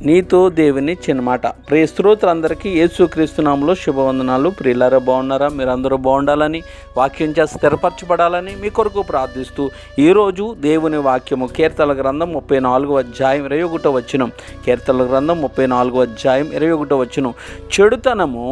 నీతో దేవుని చిన్నమాట ప్రియ శ్రోతలందరికీ యేసుక్రీస్తునామంలో శుభవందనాలు ప్రియులారా బాగున్నారా మీరందరూ బాగుండాలని వాక్యం చేసి స్థిరపరచబడాలని మీ కొరకు ప్రార్థిస్తూ ఈరోజు దేవుని వాక్యము కీర్తన గ్రంథం ముప్పై నాలుగో అధ్యాయం ఇరవై ఒకటో వచ్చినం కీర్తన గ్రంథం ముప్పై నాలుగో అధ్యాయం ఇరవై ఒకటో వచ్చినం చెడుతనము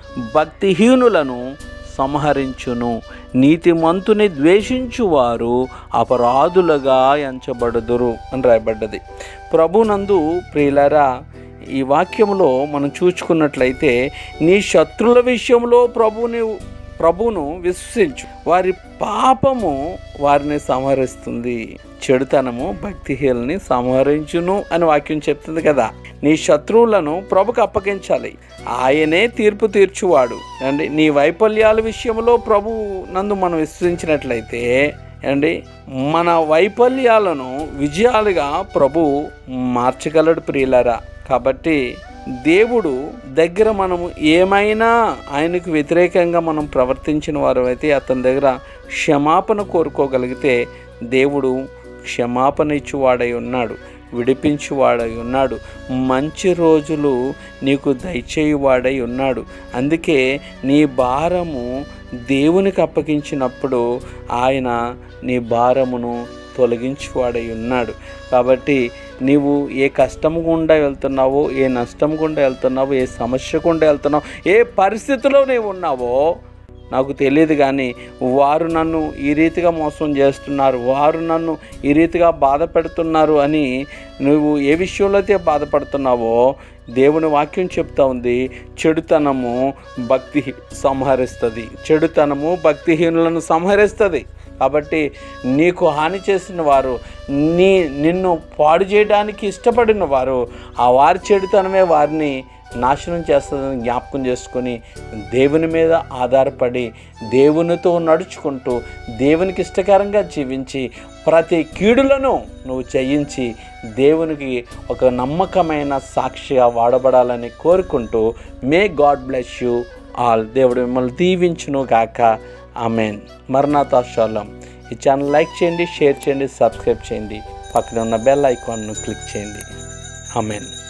భక్తిహీనులను సంహరించును నీతిమంతుని ద్వేషించువారు అపరాధులుగా ఎంచబడుదురు అని రాయబడ్డది ప్రభునందు ప్రియులరా ఈ వాక్యంలో మనం చూసుకున్నట్లయితే నీ శత్రుల విషయంలో ప్రభుని ప్రభువును విశ్వసించు వారి పాపము వారిని సంహరిస్తుంది చెడుతనము భక్తిహీలని సంహరించును అని వాక్యం చెప్తుంది కదా నీ శత్రువులను ప్రభుకు అప్పగించాలి ఆయనే తీర్పు తీర్చువాడు అండి నీ వైఫల్యాల విషయంలో ప్రభు నందు మనం విశ్వసించినట్లయితే అండి మన వైఫల్యాలను విజయాలుగా ప్రభు మార్చగలడు ప్రియులరా కాబట్టి దేవుడు దగ్గర మనము ఏమైనా ఆయనకు వ్యతిరేకంగా మనం ప్రవర్తించిన వారు అయితే అతని దగ్గర క్షమాపణ కోరుకోగలిగితే దేవుడు క్షమాపణ ఇచ్చువాడై ఉన్నాడు విడిపించువాడై ఉన్నాడు మంచి రోజులు నీకు దయచేయువాడై ఉన్నాడు అందుకే నీ భారము దేవునికి అప్పగించినప్పుడు ఆయన నీ భారమును తొలగించువాడై ఉన్నాడు కాబట్టి నీవు ఏ కష్టం గుండా వెళ్తున్నావో ఏ నష్టం గుండా వెళ్తున్నావో ఏ సమస్య గుండా వెళ్తున్నావో ఏ పరిస్థితిలో నీవు ఉన్నావో నాకు తెలియదు కానీ వారు నన్ను ఈ రీతిగా మోసం చేస్తున్నారు వారు నన్ను ఈ రీతిగా బాధ పెడుతున్నారు అని నువ్వు ఏ విషయంలో అయితే బాధపడుతున్నావో దేవుని వాక్యం చెప్తా ఉంది చెడుతనము భక్తి సంహరిస్తుంది చెడుతనము భక్తిహీనులను సంహరిస్తుంది కాబట్టి నీకు హాని చేసిన వారు నీ నిన్ను పాడు చేయడానికి ఇష్టపడిన వారు ఆ వారి చెడుతనమే వారిని నాశనం చేస్తుందని జ్ఞాపకం చేసుకొని దేవుని మీద ఆధారపడి దేవునితో నడుచుకుంటూ దేవునికి ఇష్టకరంగా జీవించి ప్రతి కీడులను నువ్వు జయించి దేవునికి ఒక నమ్మకమైన సాక్షిగా వాడబడాలని కోరుకుంటూ may god bless you all దేవుడు మిమ్మల్ని దీవించును గాక ఆమెన్ మరణాతా షాలం ఈ ఛానల్ లైక్ చేయండి షేర్ చేయండి సబ్స్క్రైబ్ చేయండి పక్కన ఉన్న బెల్ ఐకాన్ను క్లిక్ చేయండి ఆమెన్